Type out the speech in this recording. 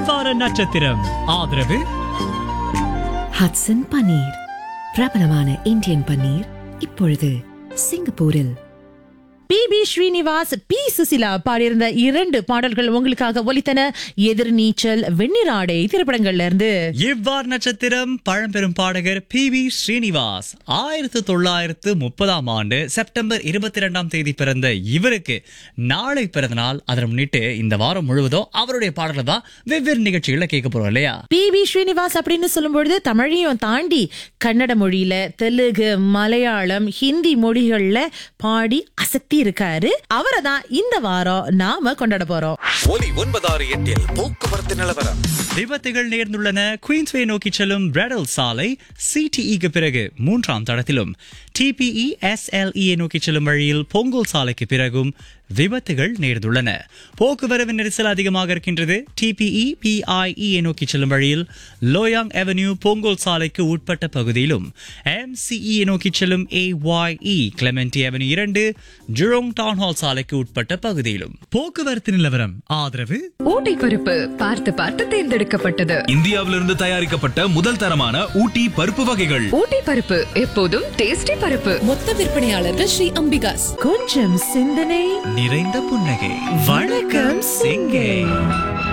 இவ்வார நட்சத்திரம் ஆதரவு ஹட்சன் பன்னீர் பிரபலமான இந்தியன் பன்னீர் இப்பொழுது சிங்கப்பூரில் P B Srinivas P Susheela பாடியிருந்த இரண்டு பாடல்கள் உங்களுக்காக ஒலித்தன எதிர்நீச்சல் வெண்ணிராடை திரைப்படங்கள்ல இருந்து இவ்வார் நட்சத்திரம் பழம்பெரும் பாடகர் பி வி ஸ்ரீனிவாஸ் ஆயிரத்து தொள்ளாயிரத்து முப்பதாம் ஆண்டு செப்டம்பர் இருபத்தி இரண்டாம் தேதி பிறந்த இவருக்கு நாளை பிறந்த நாள் அதை முன்னிட்டு இந்த வாரம் முழுவதும் அவருடைய பாடல்கள் தான் வெவ்வேறு நிகழ்ச்சிகளை கேட்க போறோம் இல்லையா பி வி ஸ்ரீனிவாஸ் அப்படின்னு சொல்லும்பொழுது தமிழையும் தாண்டி கன்னட மொழியில தெலுங்கு மலையாளம் ஹிந்தி மொழிகள்ல பாடி அசத்தி இருக்காரு அவரை தான் இந்த வாரம் நாம கொண்டாட போறோம் ஒலி ஒன்பதாறு எட்டில் போக்குவரத்து நிலவரம் விபத்துகள் நேர்ந்துள்ளன குயின்ஸ்வே நோக்கி செல்லும் பிரெடல் சாலை சிடிஇக்கு பிறகு மூன்றாம் தடத்திலும் டிபிஇ எஸ்எல்இ நோக்கி செல்லும் வழியில் பொங்கல் சாலைக்கு பிறகும் விபத்துகள் நேர்ந்துள்ளன போக்குவரவு நெரிசல் அதிகமாக இருக்கின்றது டிபிஇ பிஐஇ நோக்கி செல்லும் வழியில் லோயாங் அவென்யூ பொங்கல் சாலைக்கு உட்பட்ட பகுதியிலும் எம்சிஇ நோக்கி செல்லும் ஏஒய்இ கிளமெண்டி அவென்யூ இரண்டு ஜுரோங் டவுன் ஹால் சாலைக்கு உட்பட்ட பகுதியிலும் போக்குவரத்து நிலவரம் ஆதரவு ஊட்டி பருப்பு பார்த்து பார்த்து தேர்ந்தெடுக்கப்பட்டது இந்தியாவிலிருந்து தயாரிக்கப்பட்ட முதல் தரமான ஊட்டி பருப்பு வகைகள் ஊட்டி பருப்பு எப்போதும் டேஸ்டி பருப்பு மொத்த விற்பனையாளர்கள் ஸ்ரீ அம்பிகாஸ் கொஞ்சம் சிந்தனை நிறைந்த புன்னகை வணக்கம் சிங்கை